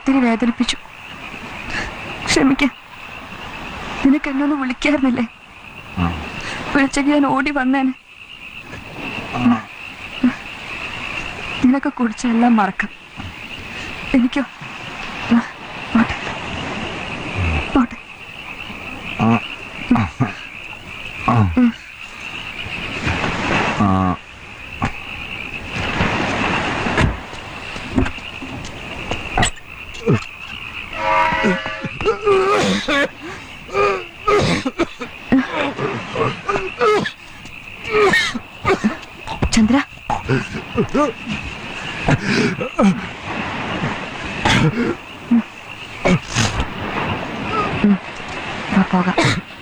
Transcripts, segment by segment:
ഒത്തിരി വേദനിപ്പിച്ചു ക്ഷമിക്ക നിനക്ക് എന്നൊന്ന് വിളിക്കാറുന്നില്ലേ വിളിച്ചെങ്കിൽ ഞാൻ ഓടി വന്നേനെ നിനക്ക് കുറിച്ച എല്ലാം മറക്കാം എനിക്കോ ആ, പോട്ടെ പോട്ടെ ചന്ദ്ര ഉം. വാ, പോകാം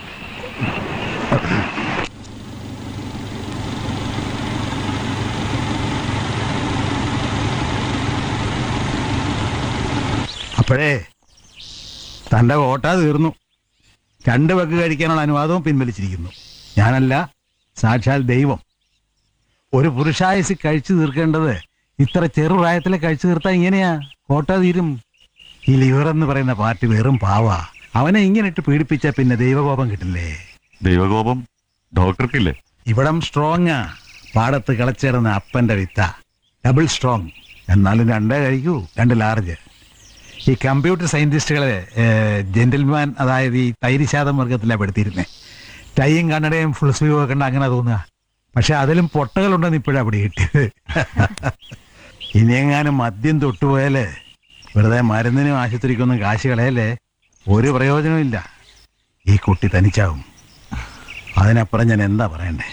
അപ്പോഴേ തൻ്റെ കോട്ട തീർന്നു രണ്ട് വെക്ക് കഴിക്കാനുള്ള അനുവാദവും പിൻവലിച്ചിരിക്കുന്നു ഞാനല്ല സാക്ഷാൽ ദൈവം ഒരു പുരുഷായുസ് കഴിച്ചു തീർക്കേണ്ടത് ഇത്ര ചെറുപ്രായത്തിലെ കഴിച്ചു തീർത്താൽ ഇങ്ങനെയാ കോട്ട തീരും ഈ ലിവർ എന്ന് പറയുന്ന പാർട്ടി വെറും പാവാ അവനെ ഇങ്ങനെ ഇട്ട് പീഡിപ്പിച്ച പിന്നെ ദൈവകോപം കിട്ടില്ലേ ദൈവകോപം ഡോക്ടർക്കില്ലേ ഇവിടം സ്ട്രോങ്ങാ പാടത്ത് കിളച്ചിടുന്ന അപ്പന്റെ വിത്ത ഡബിൾ സ്ട്രോങ് എന്നാലും രണ്ടേ കഴിക്കൂ രണ്ട് ലാർജ് ഈ കമ്പ്യൂട്ടർ സയന്റിസ്റ്റുകളെ ജെന്റിൽമാൻ അതായത് ഈ തൈരിശാതം വർഗത്തിലാണ് പെടുത്തിയിരുന്നേ ടൈയും കണ്ണടയും ഫുൾ സ്ലീവ് ഒക്കെ ഉണ്ട് അങ്ങനെ തോന്നുക പക്ഷെ അതിലും പൊട്ടകളുണ്ടെന്ന് ഇപ്പോഴാണ് പിടി കിട്ടിയത് ഇനിയെങ്ങാനും മദ്യം തൊട്ടുപോയാല് വെറുതെ മരുന്നിനും ആശുപത്രിക്കൊന്നും കാശ് കളയല്ലേ ഒരു പ്രയോജനവും ഇല്ല ഈ കുട്ടി തനിച്ചാവും അതിനപ്പുറം ഞാൻ എന്താ പറയണ്ടേ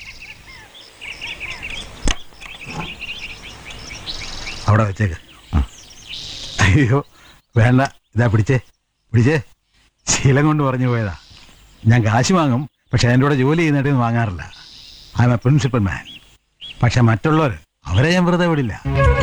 അവിടെ വെച്ചേക്ക് അയ്യോ വേണ്ട ഇതാ പിടിച്ചേ പിടിച്ചേ ശീലം കൊണ്ട് പറഞ്ഞു പോയതാ ഞാൻ കാശ് വാങ്ങും പക്ഷെ എൻ്റെ കൂടെ ജോലി ചെയ്യുന്നിടത്ത് വാങ്ങാറില്ല I M A principal man പക്ഷെ മറ്റുള്ളവർ അവരെ ഞാൻ വെറുതെ വിടില്ല